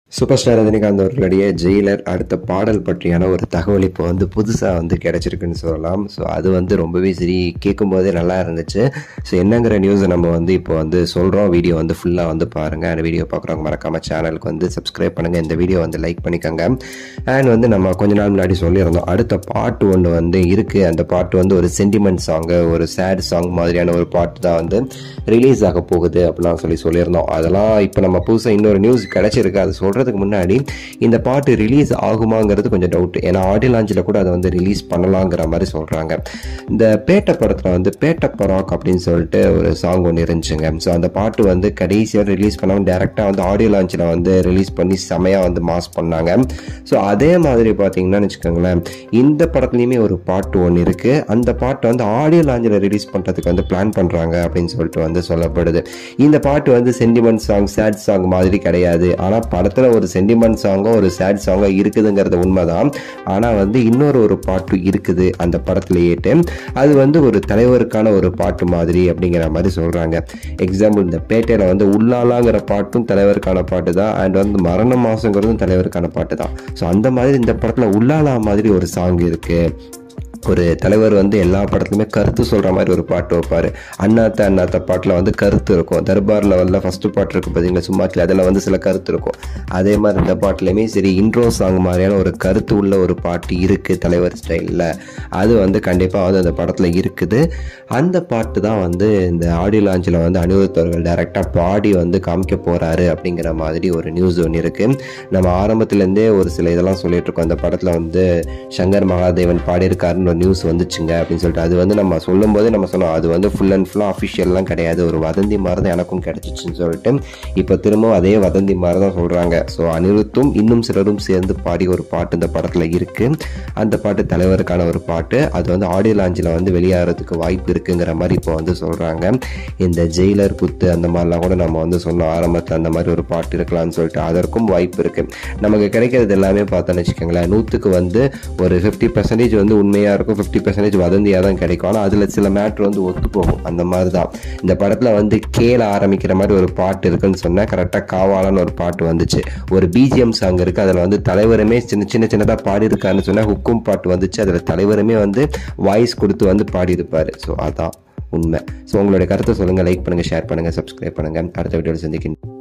super star Rajinikanth அவர்களுடைய Jailer அடுத்த பாடல் பற்றியான ஒரு தகவல் இப்போ வந்து புதுசாக வந்து கிடச்சிருக்குன்னு சொல்லலாம் ஸோ அது வந்து ரொம்பவே சரி கேட்கும்போதே நல்லா இருந்துச்சு ஸோ என்னங்கிற நியூஸை நம்ம வந்து இப்போ வந்து சொல்கிறோம் வீடியோ வந்து ஃபுல்லாக வந்து பாருங்கள் அந்த வீடியோ பார்க்குறவங்க மறக்காம சேனலுக்கு வந்து சப்ஸ்கிரைப் பண்ணுங்கள் இந்த வீடியோ வந்து லைக் பண்ணிக்கோங்க அண்ட் வந்து நம்ம கொஞ்ச நாள் முன்னாடி சொல்லியிருந்தோம் அடுத்த பாட்டு ஒன்று வந்து இருக்குது அந்த பாட்டு வந்து ஒரு சென்டிமெண்ட் சாங்கு ஒரு சேட் சாங் மாதிரியான ஒரு பாட்டு தான் வந்து ரிலீஸ் ஆக போகுது அப்படிலாம் சொல்லி சொல்லியிருந்தோம் அதெல்லாம் இப்போ நம்ம புதுசாக இன்னொரு நியூஸ் கிடச்சிருக்கு அது சொல்கிறதுக்கு முன்னாடி இந்த பாட்டு ரிலீஸ் ஆகுமாங்கிறது கொஞ்சம் டவுட் ஏன்னா ஆடியோ லாஞ்சில் கூட அதை வந்து ரிலீஸ் பண்ணலாங்கிற மாதிரி சொல்கிறாங்க இந்த பேட்டை படத்தில் வந்து பேட்டை பராக் அப்படின்னு சொல்லிட்டு ஒரு சாங் ஒன்று இருந்துச்சுங்க ஸோ அந்த பாட்டு வந்து கடைசியாக ரிலீஸ் பண்ணாமல் டேரெக்டாக வந்து ஆடியோ லான்ச்சில் வந்து ரிலீஸ் பண்ணி செமையாக வந்து மாஸ் பண்ணாங்க ஸோ அதே மாதிரி பார்த்தீங்கன்னா வச்சுக்கோங்களேன் இந்த படத்துலையுமே ஒரு பாட்டு ஒன்று இருக்குது அந்த பாட்டை வந்து ஆடியோ லாஞ்சில் ரிலீஸ் பண்ணுறதுக்கு வந்து பிளான் பண்ணுறாங்க அப்படின்னு சொல்லிட்டு வந்து சொல்லப்படுது இந்த பாட்டு வந்து சென்டிமெண்ட் சாங் சேட் சாங் மாதிரி கிடையாது ஆனால் படத்தில் ஒரு சென்டிமெண்ட் சாங்கும் ஒரு சேட் சாங்கும் இருக்குதுங்கிறது உண்மைதான் ஆனால் வந்து இன்னொரு ஒரு பாட்டு இருக்குது அந்த படத்துலையேட்டு அது வந்து ஒரு தலைவருக்கான ஒரு பாட்டு மாதிரி அப்படிங்கிற மாதிரி சொல்கிறாங்க எக்ஸாம்பிள் இந்த பேட்டையில் வந்து உள்ளாலாங்கிற பாட்டும் தலைவருக்கான பாட்டு தான் அண்ட் வந்து மரண மாசங்கிறதும் தலைவருக்கான பாட்டு தான் ஸோ அந்த மாதிரி இந்த படத்தில் உள்ளாலா மாதிரி ஒரு சாங் இருக்குது ஒரு தலைவர் வந்து எல்லா படத்துலையுமே கருத்து சொல்கிற மாதிரி ஒரு பாட்டு வைப்பார் அண்ணாத்த அண்ணாத்த பாட்டில் வந்து கருத்து இருக்கும் தர்பார் லெவலில் ஃபஸ்ட்டு பாட்டு இருக்குது பார்த்தீங்களா சும்மா அதில் வந்து சில கருத்து இருக்கும் அதே மாதிரி இந்த பாட்டுலையுமே சரி இன்ட்ரோ சாங் மாதிரியான ஒரு கருத்து உள்ள ஒரு பாட்டு இருக்குது தலைவர் ஸ்டைலில் அது வந்து கண்டிப்பாக வந்து அந்த படத்தில் இருக்குது அந்த பாட்டு தான் வந்து இந்த ஆடியோ லான்ச்சில் வந்து அனிருத் அவர்கள் டைரெக்டாக பாடி வந்து காமிக்க போகிறாரு அப்படிங்கிற மாதிரி ஒரு நியூஸ் ஒன்று இருக்குது நம்ம ஆரம்பத்துலேருந்தே ஒரு சில இதெல்லாம் சொல்லிட்டு இருக்கோம் அந்த படத்தில் வந்து சங்கர் மகாதேவன் பாடியிருக்காருன்னு ஒரு நியூஸ் வந்துச்சுங்க அப்படின்னு சொல்லிட்டு அது வந்து நம்ம சொல்லும் போதே நம்ம சொன்னோம் அது வந்து ஃபுல் அண்ட் ஃபுல்லாக அஃபிஷியல்லாம் கிடையாது ஒரு வதந்தி மாதிரி தான் எனக்கும் கிடச்சிச்சின்னு சொல்லிட்டு இப்போ திரும்பவும் அதே வதந்தி மாதிரி தான் சொல்கிறாங்க ஸோ அனிருத்தும் இன்னும் சிலரும் சேர்ந்து பாடி ஒரு பாட்டு இந்த படத்தில் இருக்குது அந்த பாட்டு தலைவருக்கான ஒரு பாட்டு அது வந்து ஆடியோ லாஞ்சில் வந்து வெளியாகிறதுக்கு வாய்ப்பு இருக்குங்கிற மாதிரி இப்போ வந்து சொல்கிறாங்க இந்த ஜெயிலர் குத்து அந்த மாதிரிலாம் கூட நம்ம வந்து சொன்னோம் ஆரம்பத்தில் அந்த மாதிரி ஒரு பாட்டு இருக்கலாம்னு சொல்லிட்டு அதற்கும் வாய்ப்பு இருக்குது நமக்கு கிடைக்கிறது எல்லாமே பார்த்தோன்னு வச்சுக்கோங்களேன் நூற்றுக்கு வந்து ஒரு ஃபிஃப்டி பர்சன்டேஜ் வந்து உண்மையாக இருக்கும் ஃபிஃப்டி பர்சன்டேஜ் வதந்தியாக தான் கிடைக்கும் ஆனால் அதில் சில மேட்ரு வந்து ஒத்து போகும் அந்த மாதிரி தான் இந்த படத்தில் வந்து கேல ஆரம்பிக்கிற மாதிரி ஒரு பாட்டு இருக்குன்னு சொன்னால் கரெக்டாக காவாலான்னு ஒரு பாட்டு வந்துச்சு ஒரு பிஜிஎம் சாங் இருக்குது அதில் வந்து தலைவருமே சின்ன சின்ன சின்னதாக பாடியிருக்காருன்னு சொன்னால் ஹுக்கும் பாட்டு வந்துச்சு அதில் தலைவருமே வந்து வாய்ஸ் கொடுத்து வந்து பாடியிருப்பார் ஸோ அதான் உண்மை ஸோ உங்களுடைய கருத்தை சொல்லுங்கள் லைக் பண்ணுங்கள் ஷேர் பண்ணுங்கள் சப்ஸ்கிரைப் பண்ணுங்கள் அடுத்த வீடியோவில் சந்திக்கின்றேன்